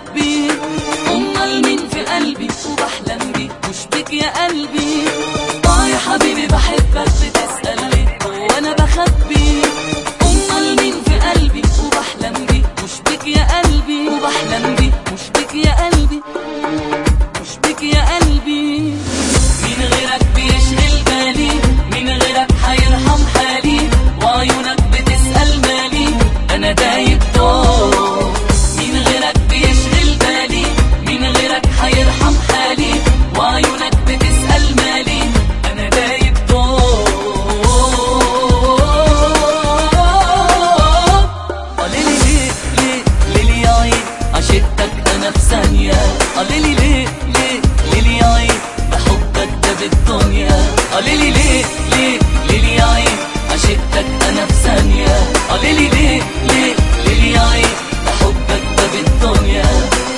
بخبي امال مين في قلبي وبحلم بيه مش بيك يا قلبي اه يا حبيبي بحبك بتسأل ليه هو انا بخبي امال مين في قلبي وبحلم بيه مش بيك يا قلبي وبحلم بيه مش بيك يا قلبي مش بيك يا قلبي مين غيرك بيشغل بالي مين غيرك هيرحم حالي وعيونك بتسأل مالي انا دايب طول مين غيرك بيشغل بالي مين غيرك هيرحم حالي وعيونك بتسأل مالي انا دايب طول قاليلي ليه ليه ليه يا عين عشقتك انا في ثانية قاليلي ليه ليه ليه يا عين بحبك ده بالدنيا قاليلي ليه ليه ليه يا عين عشقتك انا في ثانية قاليلي ليه ليه ليه يا عين بحبك ده بالدنيا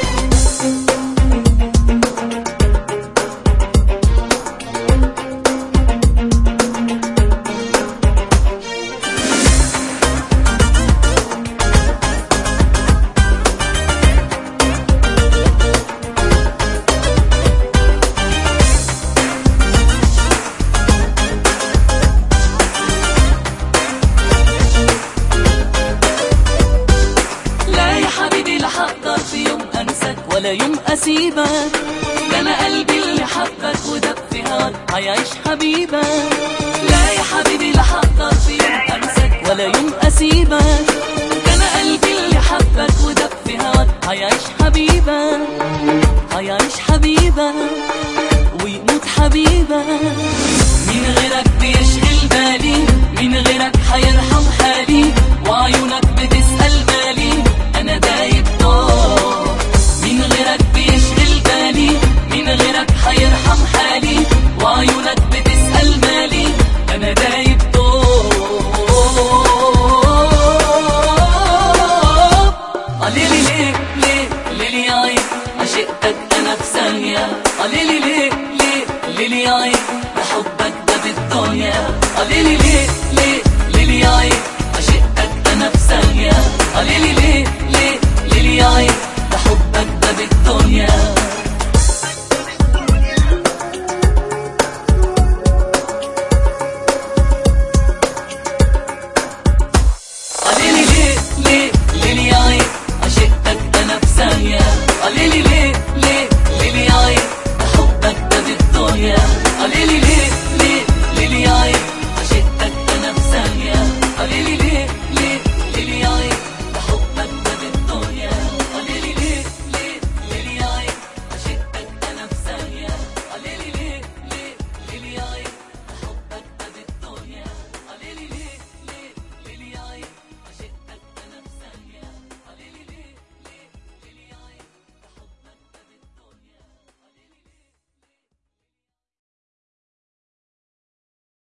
لا يا حبيبي لا هقدر في يوم انساك ولا يوم اسيبك ده انا قلبي اللي حبك ودب في هواك هيعيش حبيبك لا يا حبيبي لا هقدر في يوم انساك ولا يوم اسيبك ده انا قلبي اللي حبك ودب في هواك هيعيش حبيبك هيعيش حبيبك ويموت حبيبك مين غيرك بيشغل بالي مين غيرك هيرحم حالي وعيونك بتسأل مالي انا دايب طول مين غيرك بيشغل بالي مين غيرك هيرحم حالي وعيونك بتسأل مالي انا دايب طول قاليلي ليه ليه ليه يا عين عشقتك انا في ثانية قاليلي ليه ليه ليه يا عين بحبك ده بالدنيا قاليلي ليه ليه ليه يا عين عشقتك انا في ثانية قاليلي ليه ليه ليه يا عين